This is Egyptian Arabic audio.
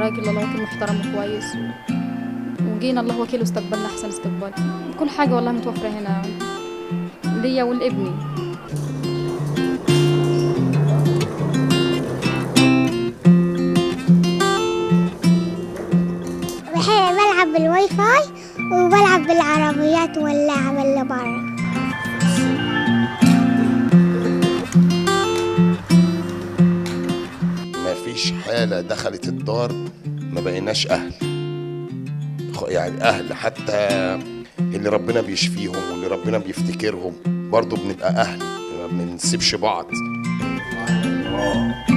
راجل الله وكيل محترم وكويس و... وجينا الله وكيل واستقبلنا احسن استقبال كل حاجه والله متوفره هنا ليا ولابني بحب بلعب بالواي فاي وبلعب بالعربيات واللعب اللي برا ما فيش حالة دخلت الدار ما بقيناش أهل خ- يعني أهل حتى اللي ربنا بيشفيهم واللي ربنا بيفتكرهم برضو بنبقى أهل ما بنسيبش بعض